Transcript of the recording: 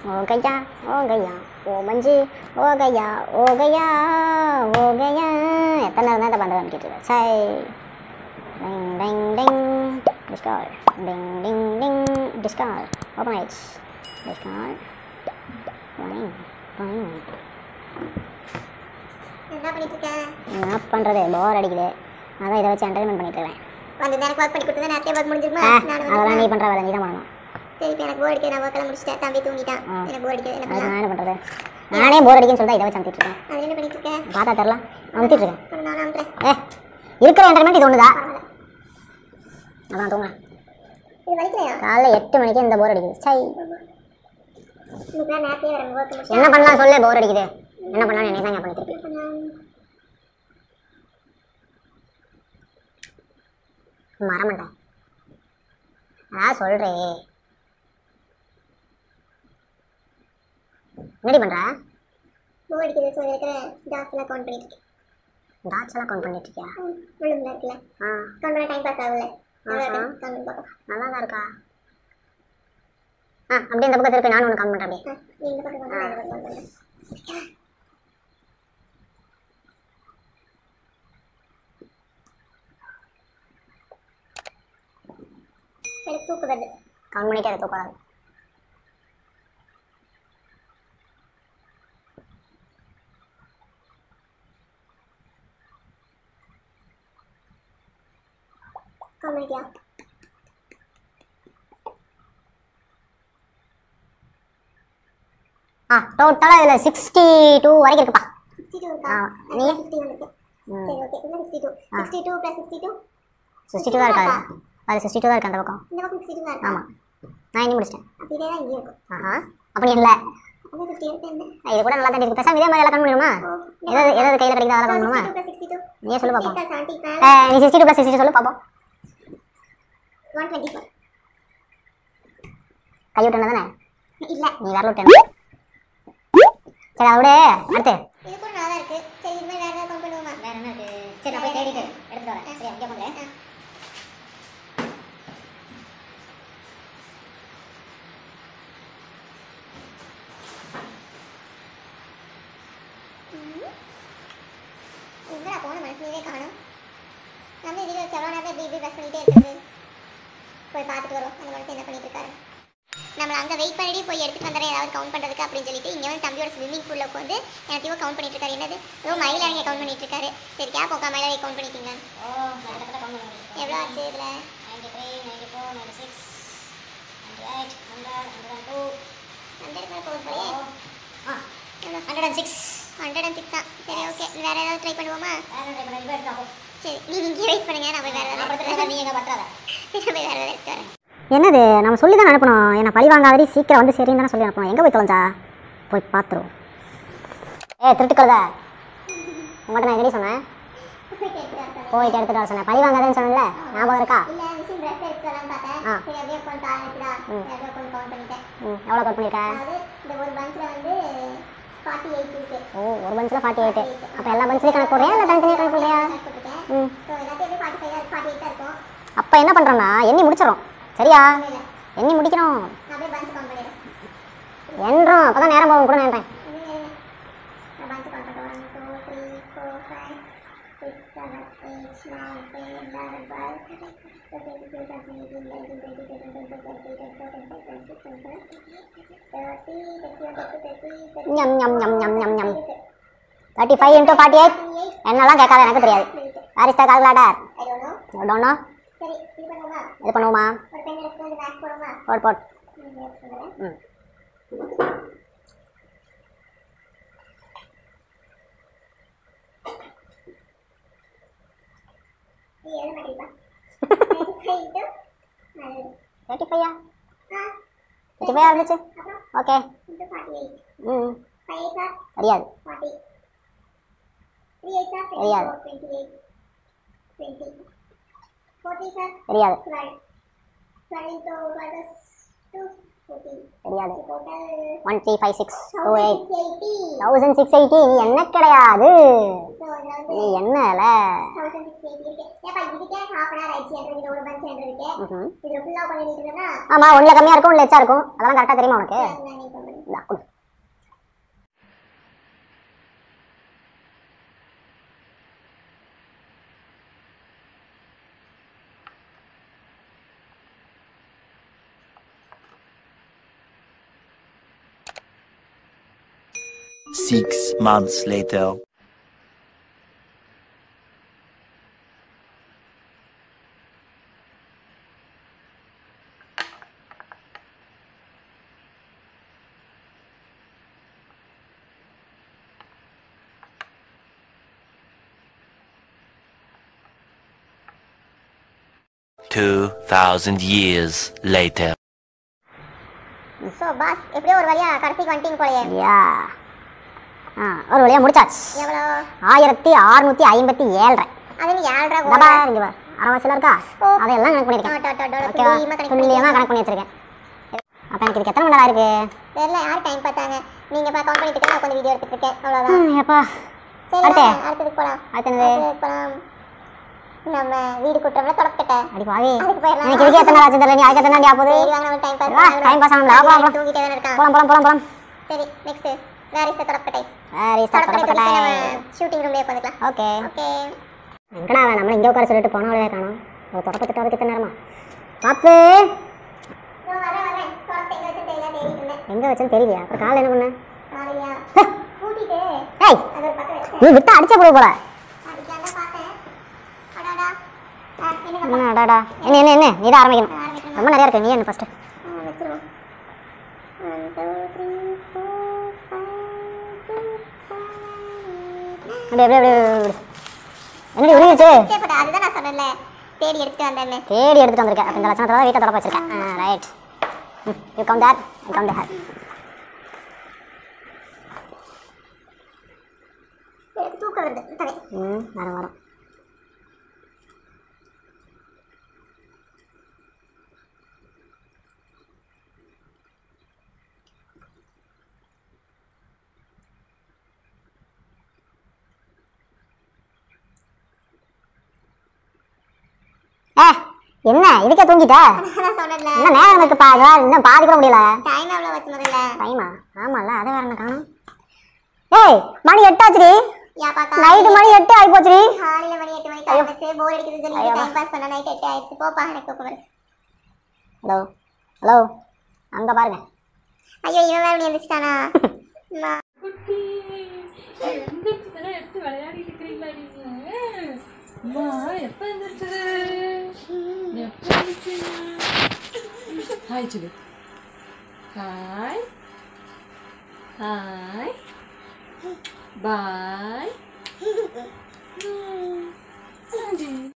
ஓ கையா ஓ கையா ஓ மஞ்சு ஓ கையா ஓ கையா ஓ கையா எத்தனை நேரம் தான் இதை பண்ணுறேன்னு கேட்டுருக்கேன் சை ding ding ding Discord ding ding ding Discord open ஆயிடுச்சு டிஸ்கார்ட் டிங் டிங் என்ன பண்ணிட்டு இருக்க என்ன பண்ணுறது போர் அடிக்குது அதான் இதை வச்சு என்டர்டைன்மெண்ட் பண்ணிட்டு இருக்கேன் வந்து எனக்கு ஒர்க் பண்ணி கொடுத்தா நேரத்தையே ஒர்க் முடிஞ்சிருமா ஆ, நான் அதெல்லாம் வந்து நீ பண்ணுற வேலை நீ தான் பண்ணணும் சரி இப்போ எனக்கு போர் அடிக்குது நான் ஒர்க்கெல்லாம் முடிச்சிட்டேன் தம்பி தூங்கிட்டான் ஆ. எனக்கு போர் அடிக்குது என்ன அதுக்கு பண்ணலாம் நான் என்ன பண்ணுறது நானே போர் அடிக்குன்னு சொல்லிட்டு இதை வச்சு அமுத்திட்டு இருக்கேன் அது என்ன பண்ணிட்டு இருக்க பார்த்தா தெரில அமுத்திட்டு இருக்கேன் அப்புறம் நான் அமுத்துறேன் ஏ இருக்கிற என்டர்டைன்மெண்ட் இது ஒன்று தான் பரவாயில்ல அதான் தூங்க இது வலிக்கலையா காலைல எட்டு மணிக்கு இந்த போர் அடிக்குது சை இன்னைக்கு நேரத்தையே வர ஒர்க் முடிச்சு என்ன பண்ணலாம் சொல்லு போர் அடிக்குது என்ன பண்ணலாம் என்ன தான் பண்ணிட்டு இருக்கேன் என்ன பண்ணலாம் மறமாட்டேன் அதான் சொல்கிறேன் என்னடி பண்ணுற போர் அடிக்குது ஸோ இருக்கிற டாட்ஸ் எல்லாம் கவுண்ட் பண்ணிட்டு இருக்கேன் டாட்ஸ் எல்லாம் கவுண்ட் பண்ணிட்டு இருக்கியா விழுந்தா இருக்குல்ல ஆ கவுண்ட் பண்ண டைம் பாஸ் ஆகல ஆஹா. கவுண்ட் பண்ணி பார்க்கலாம் நல்லா தான் இருக்கா ஆ அப்படியே இந்த பக்கம் திருப்பி நானும் ஒன்று கவுண்ட் பண்ணுறேன் அப்படியே ஆ, நீ இந்த பக்கம் வந்து நான் இந்த பக்கம் வந்து எனக்கு தூக்கு வருது கவுண்ட் பண்ணிட்டே இருக்க கூடாது காமெடியா ஆ டோட்டலாக இதில் சிக்ஸ்டி டூ வரைக்கும் இருக்குப்பா சிக்ஸ்டி டூ இருக்கா ஆ, நீ? நீ ஃபிஃப்டி வந்துருக்கு ம். சரி ஓகே இல்லை சிக்ஸ்டி டூ ஆ. Sixty two plus sixty two sixty two தான் இருக்கா அது சிக்ஸ்டி டூ தான் இருக்கு அந்த பக்கம் இந்த பக்கம் சிக்ஸ்டி டூ தான் இருக்கா ஆமாம் நான் இன்னும் முடிச்சிட்டேன் அப்போ இதே தான் இங்கேயும் இருக்கும் ஆஹா அப்படி இல்லை அது ஃபிஃப்டி இருக்கு என்ன இது கூட நல்லா தான் இருக்கு பேசாம இதே மாதிரி எல்லாம் கண் பண்ணிடுமா எதாவது எதாவது கையில் கிடைக்குதோ அதெல்லாம் கண் பண்ணுமா சிக்ஸ்டி டூ நீயே சொல்லு பார்ப்போம் செவன்ட்டி ஏ, நீ சிக்ஸ்டி டூ ப்ளஸ் சிக்ஸ்டி சொல்லு பார்ப்போம் ஒன் டுவெண்ட்டி ஃபோர் கை விட்டு தானே இல்லை நீ விரல விட்டு சரி அதை விட அடுத்து இது கூட நல்லா இருக்கு சரி இது மாதிரி வேற ஏதாவது கவுண்ட் பண்ணுவோமா வேற என்ன இருக்கு சரி நான் போய் தேடிட்டு எடுத்துட்டு வரேன் சரி அங்கே போங்க எங்கடா போன மனசுலயே காணும் நம்ம இதுல செவ்வளோ நேரம் இப்படி இப்படி ப்ரெஸ் பண்ணிட்டே இருக்குது போய் பார்த்துட்டு வரோம் அந்த மனசு என்ன பண்ணிட்டு இருக்காரு நம்மள அங்கே வெயிட் பண்ணிட்டு போய் எடுத்துட்டு வந்துடுறேன் ஏதாவது கவுண்ட் பண்ணுறதுக்கு அப்படின்னு சொல்லிட்டு இங்கே வந்து தம்பியோட ஸ்விம்மிங் பூலில் உட்காந்து எல்லாத்தையும் கவுண்ட் பண்ணிட்டு இருக்காரு என்னது ஏதோ மயில இறங்கி கவுண்ட் பண்ணிட்டு இருக்காரு சரி கேப் உட்கா மயில கவுண்ட் பண்ணிட்டீங்க ஓ நான் கிட்ட கவுண்ட் பண்ணி எவ்வளோ ஆச்சு இதில் ninety three ninety four ninety six ninety eight hundred hundred and two hundred மேலே போகும் போலே ஆ hundred and six hundred and six தான் சரி ஓகே வேறு ஏதாவது ட்ரை பண்ணுவோமா வேற ட்ரை பண்ணி எடுத்து சரி நீங்கள் இங்கே வெயிட் பண்ணுங்க நான் போய் வேறு ஏதாவது நீ எங்கே பற்றாத நான் போய் வேறு ஏதாவது எடுத்து வரேன் என்னது நம்ம சொல்லி தான் அனுப்பணும் என்ன பழி வாங்காதடி சீக்கிரம் வந்து சரின்னு தானே சொல்லி அனுப்பணும் எங்கே போய் தொலைஞ்சா போய் பார்த்துருவோம் ஏ திருட்டுக்கழுத உங்கள்கிட்ட நான் என்னடி சொன்னேன் போய் எடுத்து வரேன் போயிட்டு எடுத்துட்டு வர சொன்னேன் பழி வாங்காதேன்னு சொன்னேன்ல ஞாபகம் இருக்கா இல்ல மிஷின் ட்ரெஸ் எடுத்து வரலாம்னு பார்த்தேன் ஆ. சரி அப்படியே கொஞ்சம் ஆரம்பிச்சுடா ம். அப்படியே கொஞ்சம் கவுண்ட் பண்ணிட்டேன் ம் எவ்வளோ கட் பண்ணியிருக்க அதாவது இந்த ஒரு பஞ்சில் வந்து ஃபார்ட்டி எயிட் இருக்கு ஓ ஒரு பஞ்சில் ஃபார்ட்டி எயிட்டு அப்போ எல்லா பஞ்சிலையும் கணக்கு போடுறியா இல்லை தனித்தனியாக கணக்கு போடுறியா போட்டுருக்கேன் ம் ஸோ எல்லாத்தையும் ஃபார்ட்டி ஃபைவ் ஃபார்ட்டி எயிட் இருக்கும் அப்போ என்ன பண்ணுறோன்னா எண்ணி முடிச்சிடறோம் சரியா இல்லை இல்லை எண்ணி முடிக்கிறோம் நான் அப்படியே பஞ்ச் கவுண்ட் பண்ணிடுறேன் என்றோம் அப்போ தான் நேரம் போகும் கூட நினைப்பேன் இருங்க, இருங்க. நான் பஞ்ச் கவுண்ட் பண்ணுறேன் one two three four five six seven eight nine ten eleven twelve thirty two twenty eighteen nineteen twenty twenty twenty twenty twenty four twenty five twenty six thirty thirty one thirty thirty ஞம் ஞம் ஞம் ஞம் ஞம் ஞம் thirty five into forty eight என்னெல்லாம் கேட்காத எனக்கு தெரியாது where is the calculator I don't know. Dunno சரி இது பண்ணுவோமா இது பண்ணுவோமா ஒரு பென் எடுத்து வந்து மேக்ஸ் போடுவோமா போட் போட் ம், எடுத்து வந்துடுறேன். ம் நீ எழுத மாட்டீங்களா இது நல்லது தேர்ட்டி ஃபைவா ஆ தேர்ட்டி ஃபைவ் இருந்துச்சு அப்புறம் ஓகே இது ஃபார்ட்டி எயிட் ம் ஃபைவ் எயிட் சார் தெரியாது ஃபார்ட்டி த்ரீ எயிட் சார் தெரியாது. Twenty eight twenty forty sir தெரியாது twelve twelve into twelve two fourteen தெரியாது total one three five six two eight eighty thousand six eighty நீ என்ன கிடையாது so அதில் வந்து நீ என்னல தௌசண்ட் சிக்ஸ் எயிட்டி இருக்கு ஏப்பா இதுக்கே ஹாஃப் அன் ஹவர் ஆயிடுச்சு எனக்கு இது ஒரு பஞ்ச் இருக்கு ம்ஹும். இதில் ஃபுல்லாக பண்ணிட்டு இருந்தேன்னா ஆமாம் ஒன்றில் கம்மியாக இருக்கும் ஒன்றில் எச்சா இருக்கும் அதெல்லாம் கரெக்டாக தெரியுமா உனக்கு நான் நீ பண்ணு இந்தா, கொடு. Six months later. Two thousand years later. So boss எப்படியோ ஒரு வழியா கடைசிக்கு வந்துட்டீங்க போலயே யா ஆ ஒரு வழியாக முடிச்சாச்சு எவ்வளோ ஆயிரத்தி அறுநூத்தி ஐம்பத்தி ஏழரை அது நீ ஏழ்ரூவா டபா இங்கே வா அரைவாசியில் இருக்கா ஓ. அதையெல்லாம் கணக்கு பண்ணியிருக்கேன் ஓகேவா துல்லியமாக துல்லியமாக கணக்கு பண்ணி வச்சிருக்கேன் அப்போ எனக்கு இதுக்கு எத்தனை மணி நேரம் இருக்கு தெரியல யார் டைம் பார்த்தாங்க நீங்க இப்போ கவுண்ட் பண்ணிட்டு இருக்கேன் நான் கொஞ்சம் வீடியோ எடுத்துட்டு இருக்கேன் அவ்வளோதான் ம், எப்பா சரி அடுத்து? வாங்க, அடுத்ததுக்கு போலாம் அடுத்தது அடுத்ததுக்கு போலாம் நம்ம வீடு கூட்டுறோம்ல தொடக்கட்ட அடி பாவி அதுக்கு போயிடலாம். எனக்கு இதுக்கு எத்தனை நாள் ஆச்சு தெரியல நீ அதுக்கு எத்தனை நாள் ஆகுது சரி வாங்க நம்ம டைம் பாஸ் வா, time pass ஆகணும்ல. வா, வா. தூங்கிட்டே தானே இருக்கான் போலாம் போலாம் போலாம் போலாம் சரி நெக்ஸ்ட் வேர் இஸ் த தொடக்கட்டை வேர் இஸ் த தொடக்கட்டை தொடக்கட்டை நம்ம ஷூட்டிங் ரூம்லயே உட்காந்துக்கலாம் ஓகே ஓகே எங்கடா அவன் நம்மள இங்கே உட்கார சொல்லிட்டு போனவளே காணும் ஒரு தொடக்கத்திட்ட அதுக்கு எத்தனை நேரமா பாப்பு நான் வரேன் வரேன் தொடக்கத்தை எங்க வச்சு தெரியல தேடிட்டு இருந்தேன் எங்கே வச்சேன்னு தெரியலையா அப்புறம் காலைல என்ன பண்ண காலையா கூட்டிட்டு ஏய் அது ஒரு பக்கம் வச்சேன் நீ விட்டு அடிச்ச போய் போல அதுக்கு தான் பார்த்தேன் அடாடா ஆ, என்னங்க என்ன அடாடா என்ன என்ன என்ன நீ தான் ஆரம்பிக்கணும் ஆரம்பிக்கணும் ரொம்ப நிறைய இருக்கு நீ என்ன ஃபஸ்ட்டு ஆ, வச்சிருவோம் one two three four five six seven அப்படியே அப்படியே அப்படியே அப்படியே. என்னடி உருகிச்சு சேப்பட்டா அதுதான் நான் சொன்னேன்ல தேடி எடுத்துட்டு வந்தேன்னு தேடி எடுத்துட்டு வந்திருக்கேன் அப்போ இந்த லட்சணத்தில் தான் வீட்டை தொடப்ப வச்சிருக்கேன் right you come there you come there எனக்கு தூக்கம் வருது தலை ம் வரும் வரும் ஏ என்ன இதுக்கே தூங்கிட்ட நான் சொன்னேன்ல என்ன நேரம் இருக்கு பா இதோ இன்னும் பாதி கூட முடியல டைம் எவ்வளோ வச்சு முதல்ல டைமா ஆமால அதை வேற என்ன காணும் ஏய் மணி எட்டாச்சுடி யா பாக்கா நைட்டு மணி எட்டு ஆகி போச்சுடி காலையில மணி எட்டு மணிக்கு ஆரம்பிச்சு போர் அடிக்குதுன்னு சொல்லி டைம் பாஸ் பண்ண நைட் எட்டு ஆயிடுச்சு போப்பா எனக்கு தூக்கம் வருது ஹலோ ஹலோ அங்க பாருங்க ஐயோ இவன் வேற இப்படி எந்திரிச்சிட்டானா அம்மா. குட்டி எந்திரிச்சுதானே எடுத்து விளையாடிட்டு இருக்கிறீங்களா நீங்க அம்மா எப்ப எந்திரிச்சது எப்ப எந்திரிச்சீங்க ஹாய் சொல்லு ஹாய் ஹாய் பாய்